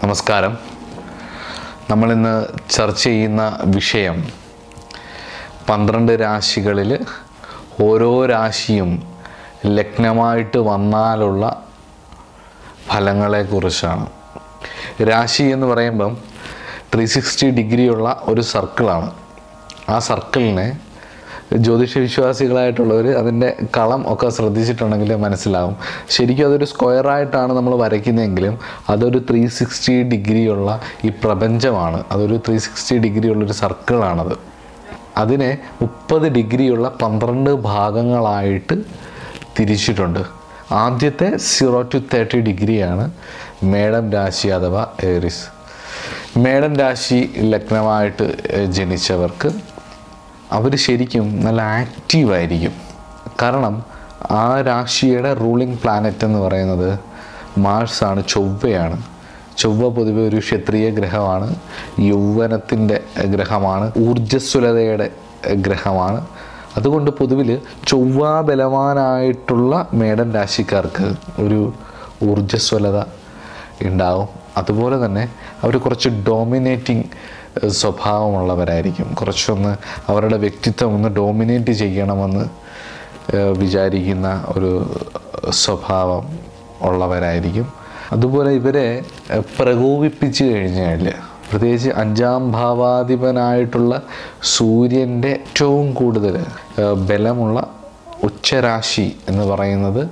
നമസ്കാരം നമ്മളിന്ന് ചർച്ച ചെയ്യുന്ന വിഷയം പന്ത്രണ്ട് രാശികളിൽ ഓരോ രാശിയും ലഗ്നമായിട്ട് വന്നാലുള്ള ഫലങ്ങളെക്കുറിച്ചാണ് രാശി എന്ന് പറയുമ്പം ത്രീ സിക്സ്റ്റി ഡിഗ്രിയുള്ള ഒരു സർക്കിളാണ് ആ സർക്കിളിനെ ജ്യോതിഷ വിശ്വാസികളായിട്ടുള്ളവർ അതിൻ്റെ കളം ഒക്കെ ശ്രദ്ധിച്ചിട്ടുണ്ടെങ്കിൽ മനസ്സിലാവും ശരിക്കും അതൊരു സ്ക്വയറായിട്ടാണ് നമ്മൾ വരയ്ക്കുന്നതെങ്കിലും അതൊരു ത്രീ സിക്സ്റ്റി ഡിഗ്രിയുള്ള ഈ പ്രപഞ്ചമാണ് അതൊരു ത്രീ സിക്സ്റ്റി ഡിഗ്രിയുള്ളൊരു സർക്കിളാണത് അതിനെ മുപ്പത് ഡിഗ്രിയുള്ള പന്ത്രണ്ട് ഭാഗങ്ങളായിട്ട് തിരിച്ചിട്ടുണ്ട് ആദ്യത്തെ സീറോ ടു തേർട്ടി ഡിഗ്രിയാണ് മേടം രാശി അഥവാ ഏറിസ് മേടം രാശി ലഗ്നമായിട്ട് ഏഹ്, ജനിച്ചവർക്ക് അവർ ശരിക്കും നല്ല ആക്റ്റീവായിരിക്കും കാരണം ആ രാശിയുടെ റൂളിംഗ് പ്ലാനറ്റ് എന്ന് പറയുന്നത് മാർസാണ് ചൊവ്വയാണ് ചൊവ്വ പൊതുവെ ഒരു ക്ഷത്രിയ ഗ്രഹമാണ് യൗവനത്തിൻ്റെ ഗ്രഹമാണ് ഊർജ്ജസ്വലതയുടെ ഗ്രഹമാണ് അതുകൊണ്ട് പൊതുവിൽ ചൊവ്വ ബലവാനായിട്ടുള്ള മേടൻ രാശിക്കാർക്ക് ഒരു ഊർജ്ജസ്വലത ഉണ്ടാവും അതുപോലെ തന്നെ അവർ കുറച്ച് ഡോമിനേറ്റിംഗ് സ്വഭാവമുള്ളവരായിരിക്കും കുറച്ചൊന്ന് അവരുടെ വ്യക്തിത്വം ഒന്ന് ഡോമിനേറ്റ് ചെയ്യണമെന്ന് ഏഹ്, വിചാരിക്കുന്ന ഒരു സ്വഭാവം ഉള്ളവരായിരിക്കും അതുപോലെ ഇവരെ ഏഹ്, പ്രകോപിപ്പിച്ച് കഴിഞ്ഞാൽ പ്രത്യേകിച്ച് അഞ്ചാം ഭാവാധിപനായിട്ടുള്ള സൂര്യൻ്റെ ഏറ്റവും കൂടുതൽ ഏഹ്, ബലമുള്ള ഉച്ചരാശി എന്ന് പറയുന്നത്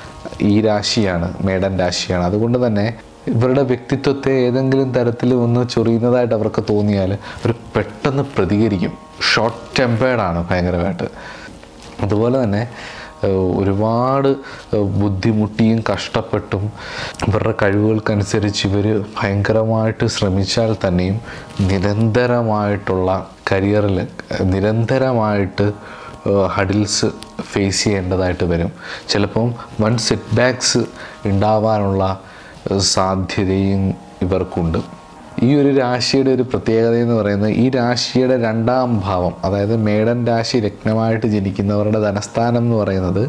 ഈ രാശിയാണ് മേടൻ രാശിയാണ് അതുകൊണ്ട് തന്നെ ഇവരുടെ വ്യക്തിത്വത്തെ ഏതെങ്കിലും തരത്തിൽ ഒന്ന് ചൊറിയുന്നതായിട്ട് അവർക്ക് തോന്നിയാൽ അവർ പെട്ടെന്ന് പ്രതികരിക്കും ഷോർട്ട് ടെമ്പേർഡാണ് ഭയങ്കരമായിട്ട് അതുപോലെ തന്നെ ഏഹ്, ഒരുപാട് ഏഹ്, ബുദ്ധിമുട്ടിയും കഷ്ടപ്പെട്ടും ഇവരുടെ കഴിവുകൾക്കനുസരിച്ച് ഇവർ ഭയങ്കരമായിട്ട് ശ്രമിച്ചാൽ തന്നെയും നിരന്തരമായിട്ടുള്ള കരിയറിൽ നിരന്തരമായിട്ട് ഹഡിൽസ് ഫേസ് ചെയ്യേണ്ടതായിട്ട് വരും ചിലപ്പം വൺ സെറ്റ് ബാക്സ് ഉണ്ടാവാനുള്ള ഏഹ്, സാധ്യതയും ഇവർക്കുണ്ട് ഈ ഒരു രാശിയുടെ ഒരു പ്രത്യേകത എന്ന് പറയുന്നത് ഈ രാശിയുടെ രണ്ടാം ഭാവം അതായത് മേടൻ രാശി രത്നമായിട്ട് ജനിക്കുന്നവരുടെ ധനസ്ഥാനം എന്ന് പറയുന്നത്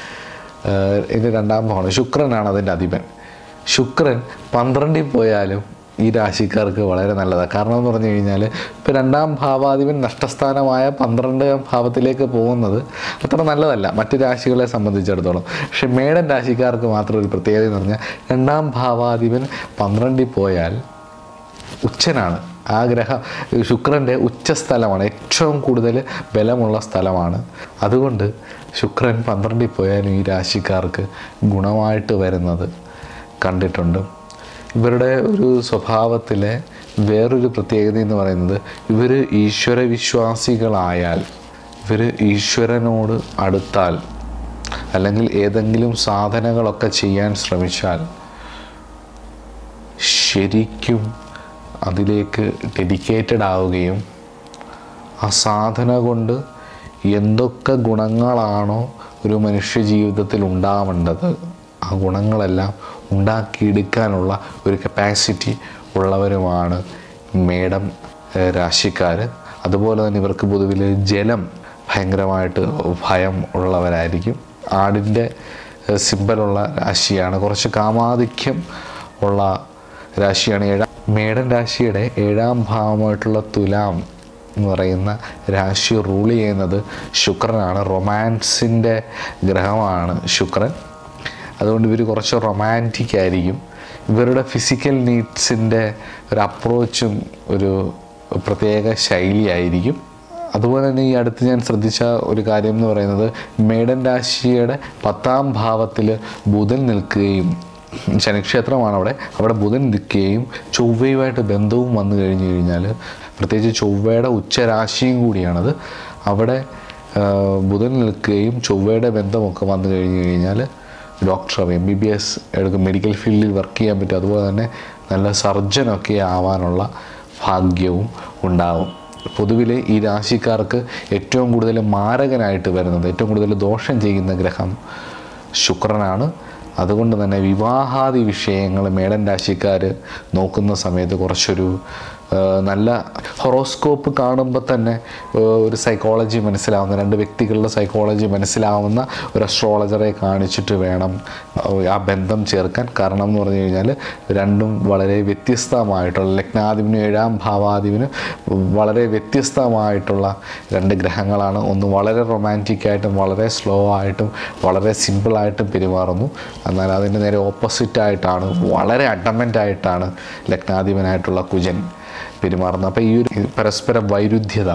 ഏഹ്, ഇതിൻ്റെ രണ്ടാം ഭാവമാണ് ശുക്രനാണ് അതിൻ്റെ അധിപൻ ശുക്രൻ പന്ത്രണ്ടിൽ പോയാലും ഈ രാശിക്കാർക്ക് വളരെ നല്ലതാണ് കാരണം എന്ന് പറഞ്ഞു കഴിഞ്ഞാൽ ഇപ്പോൾ രണ്ടാം ഭാവാധിപൻ നഷ്ടസ്ഥാനമായ പന്ത്രണ്ടാം ഭാവത്തിലേക്ക് പോകുന്നത് അത്ര നല്ലതല്ല മറ്റ് രാശികളെ സംബന്ധിച്ചിടത്തോളം പക്ഷെ മേടൻ രാശിക്കാർക്ക് മാത്രം ഒരു പ്രത്യേകത എന്ന് പറഞ്ഞാൽ രണ്ടാം ഭാവാധിപൻ പന്ത്രണ്ടിൽ പോയാൽ ഉച്ചനാണ് ആ ഗ്രഹ ശുക്രൻ്റെ ഉച്ചസ്ഥലമാണ് ഏറ്റവും കൂടുതൽ ബലമുള്ള സ്ഥലമാണ് അതുകൊണ്ട് ശുക്രൻ പന്ത്രണ്ടിൽ പോയാലും ഈ രാശിക്കാർക്ക് ഗുണമായിട്ട് വരുന്നത് കണ്ടിട്ടുണ്ട് ഇവരുടെ ഒരു സ്വഭാവത്തിലെ വേറൊരു പ്രത്യേകത എന്ന് പറയുന്നത് ഇവർ ഈശ്വര വിശ്വാസികളായാൽ ഇവർ ഈശ്വരനോട് അടുത്താൽ അല്ലെങ്കിൽ ഏതെങ്കിലും സാധനങ്ങളൊക്കെ ചെയ്യാൻ ശ്രമിച്ചാൽ ശരിക്കും അതിലേക്ക് ഡെഡിക്കേറ്റഡ് ആവുകയും ആ സാധന കൊണ്ട് എന്തൊക്കെ ഗുണങ്ങളാണോ ഒരു മനുഷ്യ ജീവിതത്തിൽ ഉണ്ടാവേണ്ടത് ആ ഗുണങ്ങളെല്ലാം ഉണ്ടാക്കിയെടുക്കാനുള്ള ഒരു കപ്പാസിറ്റി ഉള്ളവരുമാണ് മേടം ഏഹ്, രാശിക്കാർ അതുപോലെ തന്നെ ഇവർക്ക് പൊതുവിൽ ജലം ഭയങ്കരമായിട്ട് ഭയം ഉള്ളവരായിരിക്കും ആടിൻ്റെ ഏഹ്, സിമ്പലുള്ള രാശിയാണ് കുറച്ച് കാമാധിക്യം ഉള്ള രാശിയാണ് ഏഴാം മേടൻ രാശിയുടെ ഏഴാം ഭാവമായിട്ടുള്ള തുലാം എന്ന് പറയുന്ന രാശി റൂൾ ചെയ്യുന്നത് ശുക്രനാണ് റൊമാൻസിൻ്റെ ഗ്രഹമാണ് ശുക്രൻ അതുകൊണ്ട് ഇവർ കുറച്ച് റൊമാൻറ്റിക് ആയിരിക്കും ഇവരുടെ ഫിസിക്കൽ നീഡ്സിൻ്റെ ഒരു അപ്രോച്ചും ഒരു പ്രത്യേക ശൈലിയായിരിക്കും അതുപോലെ തന്നെ ഈ അടുത്ത് ഞാൻ ശ്രദ്ധിച്ച ഒരു കാര്യം എന്ന് പറയുന്നത് മേടൻ രാശിയുടെ പത്താം ഭാവത്തിൽ ബുധൻ നിൽക്കുകയും ശനിക്ഷേത്രമാണ് അവിടെ അവിടെ ബുധൻ നിൽക്കുകയും ചൊവ്വയുമായിട്ട് ബന്ധവും വന്നു കഴിഞ്ഞു കഴിഞ്ഞാൽ പ്രത്യേകിച്ച് ചൊവ്വയുടെ ഉച്ചരാശിയും കൂടിയാണത് അവിടെ ആ, ബുധൻ നിൽക്കുകയും ചൊവ്വയുടെ ബന്ധമൊക്കെ വന്നു കഴിഞ്ഞു കഴിഞ്ഞാൽ doctor M B B S എടുക്കും മെഡിക്കൽ ഫീൽഡിൽ വർക്ക് ചെയ്യാൻ പറ്റും അതുപോലെ തന്നെ നല്ല സർജനൊക്കെ ആവാനുള്ള ഭാഗ്യവും ഉണ്ടാവും പൊതുവിൽ ഈ രാശിക്കാർക്ക് ഏറ്റവും കൂടുതൽ മാരകനായിട്ട് വരുന്നത് ഏറ്റവും കൂടുതൽ ദോഷം ചെയ്യുന്ന ഗ്രഹം ശുക്രനാണ് അതുകൊണ്ട് തന്നെ വിവാഹാദി വിഷയങ്ങൾ മേടൻ രാശിക്കാർ നോക്കുന്ന സമയത്ത് കുറച്ചൊരു ഏഹ് നല്ല ഹൊറോസ്കോപ്പ് കാണുമ്പോൾ തന്നെ ഏഹ് ഒരു സൈക്കോളജി മനസ്സിലാവുന്ന രണ്ട് വ്യക്തികളുടെ സൈക്കോളജി മനസ്സിലാവുന്ന ഒരു അസ്ട്രോളജറെ കാണിച്ചിട്ട് വേണം ഏഹ് ആ ബന്ധം ചേർക്കാൻ കാരണം എന്ന് പറഞ്ഞു കഴിഞ്ഞാൽ രണ്ടും വളരെ വ്യത്യസ്തമായിട്ടുള്ള ലഗ്നാധിപനും ഏഴാം ഭാവാധിപനും വളരെ വ്യത്യസ്തമായിട്ടുള്ള രണ്ട് ഗ്രഹങ്ങളാണ് ഒന്ന് വളരെ റൊമാൻറ്റിക് ആയിട്ടും വളരെ സ്ലോ ആയിട്ടും വളരെ സിമ്പിളായിട്ടും പെരുമാറുന്നു എന്നാൽ അതിൻ്റെ നേരെ ഓപ്പോസിറ്റ് ആയിട്ടാണ് വളരെ അഡമൻ്റ് ആയിട്ടാണ് ലഗ്നാധിപനായിട്ടുള്ള കുജൻ പെരുമാറുന്നത് അപ്പോൾ ഈ ഒരു പരസ്പര വൈരുദ്ധ്യത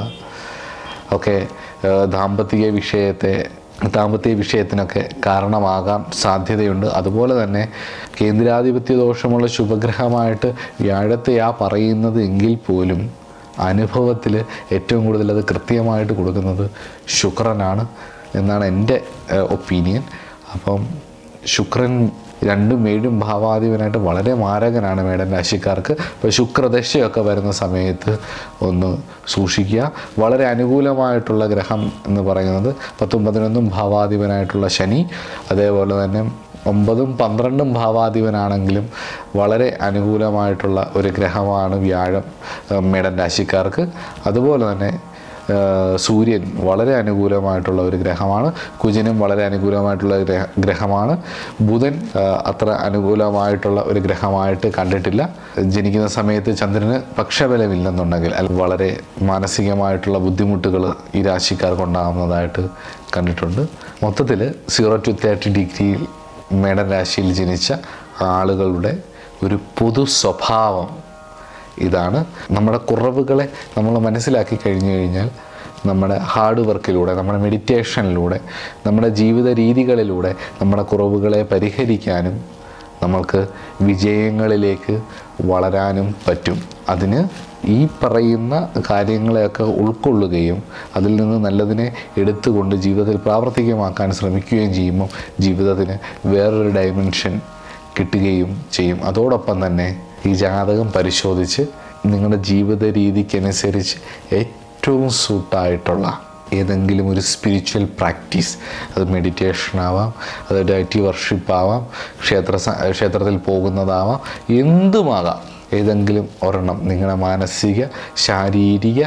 ഒക്കെ ഏഹ്, ദാമ്പത്തിക വിഷയത്തെ ദാമ്പത്യ വിഷയത്തിനൊക്കെ കാരണമാകാൻ സാധ്യതയുണ്ട് അതുപോലെ തന്നെ കേന്ദ്രാധിപത്യ ദോഷമുള്ള ശുഭഗ്രഹമായിട്ട് വ്യാഴത്തെയാ പറയുന്നത് എങ്കിൽ പോലും അനുഭവത്തിൽ ഏറ്റവും കൂടുതൽ അത് കൃത്യമായിട്ട് കൊടുക്കുന്നത് ശുക്രനാണ് എന്നാണ് എൻ്റെ ഒപ്പീനിയൻ അപ്പം ശുക്രൻ രണ്ടും ഏഴും ഭാവാധിപനായിട്ട് വളരെ മാരകനാണ് മേടൻ രാശിക്കാർക്ക് അപ്പോൾ ശുക്രദശയൊക്കെ വരുന്ന സമയത്ത് ഒന്ന് സൂക്ഷിക്കുക വളരെ അനുകൂലമായിട്ടുള്ള ഗ്രഹം എന്ന് പറയുന്നത് പത്തും പതിനൊന്നും ഭാവാധിപനായിട്ടുള്ള ശനി അതേപോലെ തന്നെ ഒമ്പതും പന്ത്രണ്ടും ഭാവാധിപനാണെങ്കിലും വളരെ അനുകൂലമായിട്ടുള്ള ഒരു ഗ്രഹമാണ് വ്യാഴം ഏഹ് മേടൻ രാശിക്കാർക്ക് അതുപോലെ തന്നെ ഏഹ് സൂര്യൻ വളരെ അനുകൂലമായിട്ടുള്ള ഒരു ഗ്രഹമാണ് കുജനും വളരെ അനുകൂലമായിട്ടുള്ള ഗ്രഹ ഗ്രഹമാണ് ബുധൻ ഏഹ് അത്ര അനുകൂലമായിട്ടുള്ള ഒരു ഗ്രഹമായിട്ട് കണ്ടിട്ടില്ല ജനിക്കുന്ന സമയത്ത് ചന്ദ്രന് പക്ഷബലമില്ലെന്നുണ്ടെങ്കിൽ അല്ല വളരെ മാനസികമായിട്ടുള്ള ബുദ്ധിമുട്ടുകൾ ഈ രാശിക്കാർക്ക് ഉണ്ടാകുന്നതായിട്ട് കണ്ടിട്ടുണ്ട് മൊത്തത്തിൽ സീറോ ടു തേർട്ടി ഡിഗ്രിയിൽ മേടൻ രാശിയിൽ ജനിച്ച ആളുകളുടെ ഒരു പൊതു സ്വഭാവം ഇതാണ് നമ്മുടെ കുറവുകളെ നമ്മൾ മനസ്സിലാക്കി കഴിഞ്ഞു കഴിഞ്ഞാൽ നമ്മുടെ ഹാർഡ് വർക്കിലൂടെ നമ്മുടെ മെഡിറ്റേഷനിലൂടെ നമ്മുടെ ജീവിത രീതികളിലൂടെ നമ്മുടെ കുറവുകളെ പരിഹരിക്കാനും നമ്മൾക്ക് വിജയങ്ങളിലേക്ക് വളരാനും പറ്റും അതിന് ഈ പറയുന്ന കാര്യങ്ങളെയൊക്കെ ഉൾക്കൊള്ളുകയും അതിൽ നിന്ന് നല്ലതിനെ എടുത്തുകൊണ്ട് ജീവിതത്തിൽ പ്രാവർത്തികമാക്കാൻ ശ്രമിക്കുകയും ചെയ്യുമ്പോൾ ജീവിതത്തിന് വേറൊരു ഡയമെൻഷൻ കിട്ടുകയും ചെയ്യും അതോടൊപ്പം തന്നെ ഈ ജാതകം പരിശോധിച്ച് നിങ്ങളുടെ ജീവിത രീതിക്കനുസരിച്ച് ഏറ്റവും സൂട്ടായിട്ടുള്ള ഏതെങ്കിലും ഒരു സ്പിരിച്വൽ പ്രാക്ടീസ് അത് മെഡിറ്റേഷൻ ആവാം അത് ഡൈറ്റി വർഷിപ്പ് ആവാം ക്ഷേത്ര സ- ക്ഷേത്രത്തിൽ പോകുന്നതാവാം എന്തുമാകാം ഏതെങ്കിലും ഒരെണ്ണം നിങ്ങളുടെ മാനസിക ശാരീരിക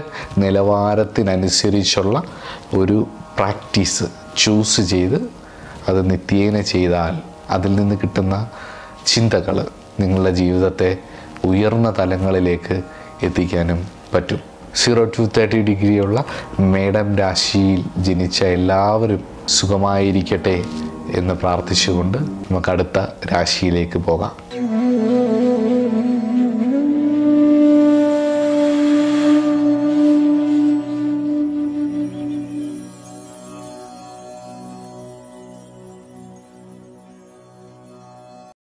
നിലവാരത്തിനനുസരിച്ചുള്ള ഒരു പ്രാക്ടീസ് ചൂസ് ചെയ്ത് അത് നിത്യേന ചെയ്താൽ അതിൽ നിന്ന് കിട്ടുന്ന ചിന്തകൾ നിങ്ങളുടെ ജീവിതത്തെ ഉയർന്ന തലങ്ങളിലേക്ക് എത്തിക്കാനും പറ്റും സീറോ ടു തേർട്ടി ഡിഗ്രിയുള്ള മേഡം രാശിയിൽ ജനിച്ച എല്ലാവരും സുഖമായിരിക്കട്ടെ എന്ന് പ്രാർത്ഥിച്ചുകൊണ്ട് നമുക്ക് അടുത്ത രാശിയിലേക്ക് പോകാം